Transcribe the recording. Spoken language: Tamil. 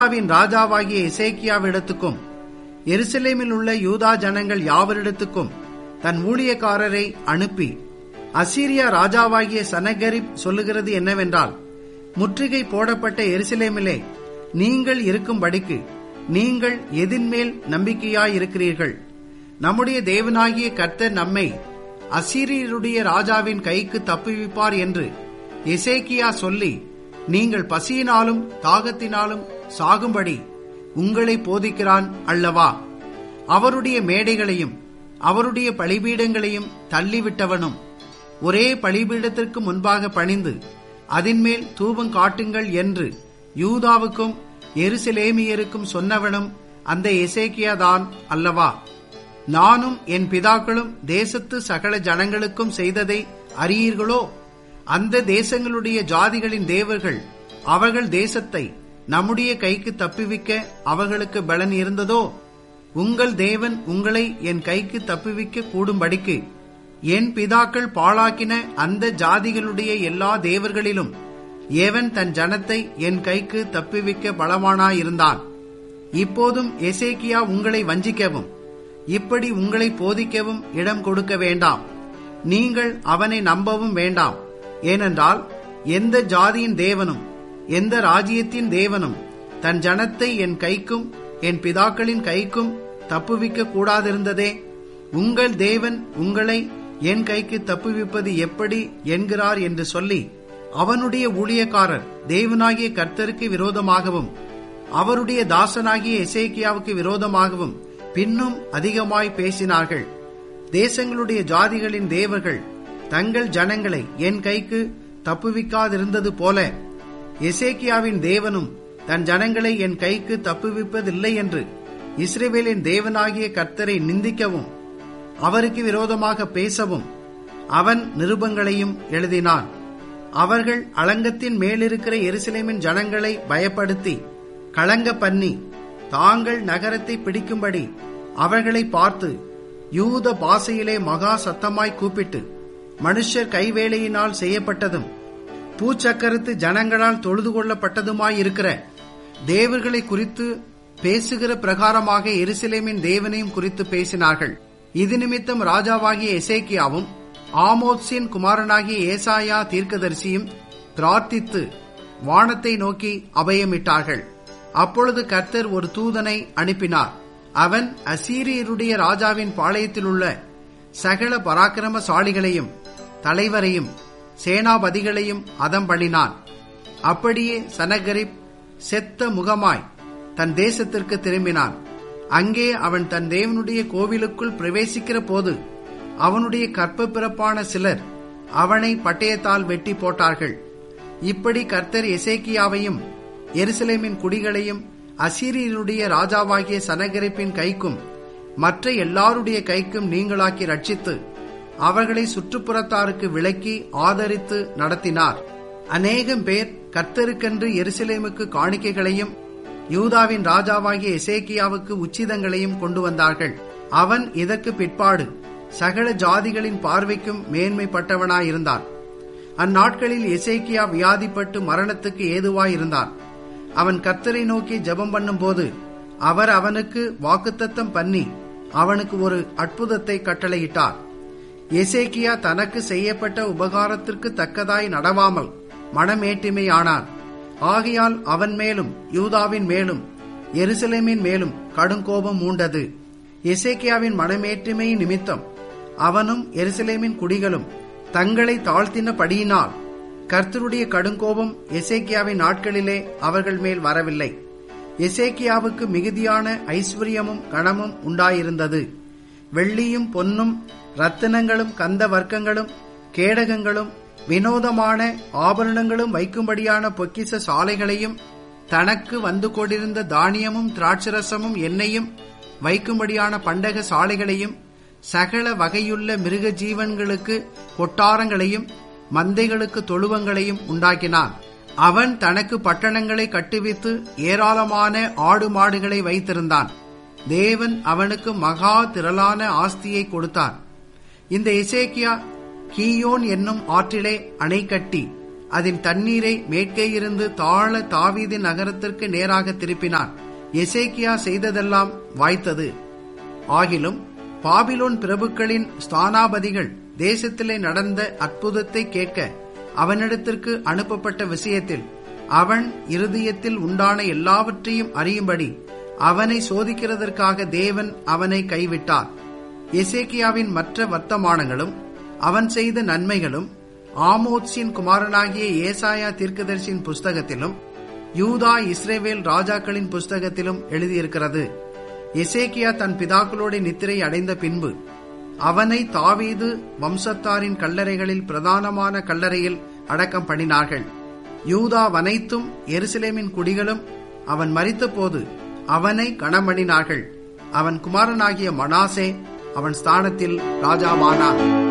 யூதாவின் ராஜாவாகிய எசேக்கியாவிடத்துக்கும் எருசலேமில் உள்ள யூதா ஜனங்கள் யாவரிடத்துக்கும் தன் ஊழியக்காரரை அனுப்பி அசீரியா ராஜாவாகிய சனகரிப் சொல்லுகிறது என்னவென்றால் முற்றுகை போடப்பட்ட எருசலேமிலே நீங்கள் இருக்கும்படிக்கு நீங்கள் எதின்மேல் நம்பிக்கையாயிருக்கிறீர்கள் நம்முடைய தேவனாகிய கர்த்தர் நம்மை அசீரியருடைய ராஜாவின் கைக்கு தப்புவிப்பார் என்று எசேக்கியா சொல்லி நீங்கள் பசியினாலும் தாகத்தினாலும் சாகும்படி உங்களை போதிக்கிறான் அல்லவா அவருடைய மேடைகளையும் அவருடைய பலிபீடங்களையும் தள்ளிவிட்டவனும் ஒரே பலிபீடத்திற்கு முன்பாக பணிந்து அதின்மேல் தூபம் காட்டுங்கள் என்று யூதாவுக்கும் எருசலேமியருக்கும் சொன்னவனும் அந்த எசேக்கியாதான் அல்லவா நானும் என் பிதாக்களும் தேசத்து சகல ஜனங்களுக்கும் செய்ததை அறியீர்களோ அந்த தேசங்களுடைய ஜாதிகளின் தேவர்கள் அவர்கள் தேசத்தை நம்முடைய கைக்கு தப்புவிக்க அவர்களுக்கு பலன் இருந்ததோ உங்கள் தேவன் உங்களை என் கைக்கு தப்புவிக்க கூடும்படிக்கு என் பிதாக்கள் பாழாக்கின அந்த ஜாதிகளுடைய எல்லா தேவர்களிலும் ஏவன் தன் ஜனத்தை என் கைக்கு தப்புவிக்க பலவானாயிருந்தான் இப்போதும் எசேக்கியா உங்களை வஞ்சிக்கவும் இப்படி உங்களை போதிக்கவும் இடம் கொடுக்க வேண்டாம் நீங்கள் அவனை நம்பவும் வேண்டாம் ஏனென்றால் எந்த ஜாதியின் தேவனும் எந்த ராஜ்யத்தின் தேவனும் தன் ஜனத்தை என் கைக்கும் என் பிதாக்களின் கைக்கும் தப்புவிக்க கூடாதிருந்ததே உங்கள் தேவன் உங்களை என் கைக்கு தப்புவிப்பது எப்படி என்கிறார் என்று சொல்லி அவனுடைய ஊழியக்காரர் தேவனாகிய கர்த்தருக்கு விரோதமாகவும் அவருடைய தாசனாகிய எசேக்கியாவுக்கு விரோதமாகவும் பின்னும் அதிகமாய் பேசினார்கள் தேசங்களுடைய ஜாதிகளின் தேவர்கள் தங்கள் ஜனங்களை என் கைக்கு தப்புவிக்காதிருந்தது போல எசேக்கியாவின் தேவனும் தன் ஜனங்களை என் கைக்கு தப்புவிப்பதில்லை என்று இஸ்ரேவேலின் தேவனாகிய கர்த்தரை நிந்திக்கவும் அவருக்கு விரோதமாக பேசவும் அவன் நிருபங்களையும் எழுதினான் அவர்கள் அலங்கத்தின் மேலிருக்கிற எருசலேமின் ஜனங்களை பயப்படுத்தி களங்க பண்ணி தாங்கள் நகரத்தை பிடிக்கும்படி அவர்களை பார்த்து யூத பாசையிலே மகா சத்தமாய் கூப்பிட்டு மனுஷர் கைவேலையினால் செய்யப்பட்டதும் பூச்சக்கரத்து ஜனங்களால் தொழுது கொள்ளப்பட்டதுமாயிருக்கிற தேவர்களை குறித்து பேசுகிற பிரகாரமாக எருசலேமின் தேவனையும் குறித்து பேசினார்கள் இது நிமித்தம் ராஜாவாகிய எசேக்கியாவும் ஆமோத்சின் குமாரனாகிய ஏசாயா தீர்க்கதரிசியும் பிரார்த்தித்து வானத்தை நோக்கி அபயமிட்டார்கள் அப்பொழுது கர்த்தர் ஒரு தூதனை அனுப்பினார் அவன் அசீரியருடைய ராஜாவின் பாளையத்திலுள்ள சகல பராக்கிரமசாலிகளையும் தலைவரையும் சேனாபதிகளையும் அதம் பண்ணினான் அப்படியே சனகரிப் செத்த முகமாய் தன் தேசத்திற்கு திரும்பினான் அங்கே அவன் தன் தேவனுடைய கோவிலுக்குள் பிரவேசிக்கிற போது அவனுடைய கற்ப பிறப்பான சிலர் அவனை பட்டயத்தால் வெட்டி போட்டார்கள் இப்படி கர்த்தர் எசேக்கியாவையும் எருசலேமின் குடிகளையும் அசீரியனுடைய ராஜாவாகிய சனகரிப்பின் கைக்கும் மற்ற எல்லாருடைய கைக்கும் நீங்களாக்கி ரட்சித்து அவர்களை சுற்றுப்புறத்தாருக்கு விலக்கி ஆதரித்து நடத்தினார் அநேகம் பேர் கர்த்தருக்கென்று எருசலேமுக்கு காணிக்கைகளையும் யூதாவின் ராஜாவாகிய எசேக்கியாவுக்கு உச்சிதங்களையும் கொண்டு வந்தார்கள் அவன் இதற்கு பிற்பாடு சகல ஜாதிகளின் பார்வைக்கும் மேன்மைப்பட்டவனாயிருந்தான் அந்நாட்களில் எசேக்கியா வியாதிப்பட்டு மரணத்துக்கு ஏதுவாயிருந்தான் அவன் கர்த்தரை நோக்கி ஜெபம் பண்ணும்போது அவர் அவனுக்கு வாக்குத்தத்தம் பண்ணி அவனுக்கு ஒரு அற்புதத்தை கட்டளையிட்டார் எசேக்கியா தனக்கு செய்யப்பட்ட உபகாரத்திற்கு தக்கதாய் நடவாமல் மனமேட்டிமையானான் ஆகையால் அவன் மேலும் யூதாவின் மேலும் எருசலேமின் மேலும் கடுங்கோபம் மூண்டது எசேக்கியாவின் மனமேற்றுமை நிமித்தம் அவனும் எருசலேமின் குடிகளும் தங்களை தாழ்த்தினபடியினால் கர்த்தருடைய கடுங்கோபம் எசேக்கியாவின் நாட்களிலே அவர்கள் மேல் வரவில்லை எசேக்கியாவுக்கு மிகுதியான ஐஸ்வர்யமும் கணமும் உண்டாயிருந்தது வெள்ளியும் பொன்னும் ரத்தினங்களும் கந்த வர்க்கங்களும் கேடகங்களும் வினோதமான ஆபரணங்களும் வைக்கும்படியான பொக்கிச சாலைகளையும் தனக்கு வந்து கொண்டிருந்த தானியமும் திராட்சரசமும் எண்ணெயும் வைக்கும்படியான பண்டக சாலைகளையும் சகல வகையுள்ள மிருக ஜீவன்களுக்கு கொட்டாரங்களையும் மந்தைகளுக்கு தொழுவங்களையும் உண்டாக்கினான் அவன் தனக்கு பட்டணங்களை கட்டுவித்து ஏராளமான ஆடு மாடுகளை வைத்திருந்தான் தேவன் அவனுக்கு மகா திரளான ஆஸ்தியை கொடுத்தார் இந்த இசேக்கியா கீயோன் என்னும் ஆற்றிலே அணை கட்டி அதன் தண்ணீரை மேற்கே இருந்து தாழ தாவீதின் நகரத்திற்கு நேராக திருப்பினான் எசேக்கியா செய்ததெல்லாம் வாய்த்தது ஆகிலும் பாபிலோன் பிரபுக்களின் ஸ்தானாபதிகள் தேசத்திலே நடந்த அற்புதத்தை கேட்க அவனிடத்திற்கு அனுப்பப்பட்ட விஷயத்தில் அவன் இருதயத்தில் உண்டான எல்லாவற்றையும் அறியும்படி அவனை சோதிக்கிறதற்காக தேவன் அவனை கைவிட்டார் எசேக்கியாவின் மற்ற வர்த்தமானங்களும் அவன் செய்த நன்மைகளும் ஆமோத்ஸின் குமாரனாகிய ஏசாயா தீர்க்கதரிசியின் புஸ்தகத்திலும் யூதா இஸ்ரேவேல் ராஜாக்களின் புஸ்தகத்திலும் எழுதியிருக்கிறது எசேக்கியா தன் பிதாக்களோட நித்திரை அடைந்த பின்பு அவனை தாவீது வம்சத்தாரின் கல்லறைகளில் பிரதானமான கல்லறையில் அடக்கம் பண்ணினார்கள் யூதா வனைத்தும் எருசலேமின் குடிகளும் அவன் மறித்தபோது அவனை கணமணினார்கள் அவன் குமாரனாகிய மனாசே அவன் ஸ்தானத்தில் ராஜாவானான்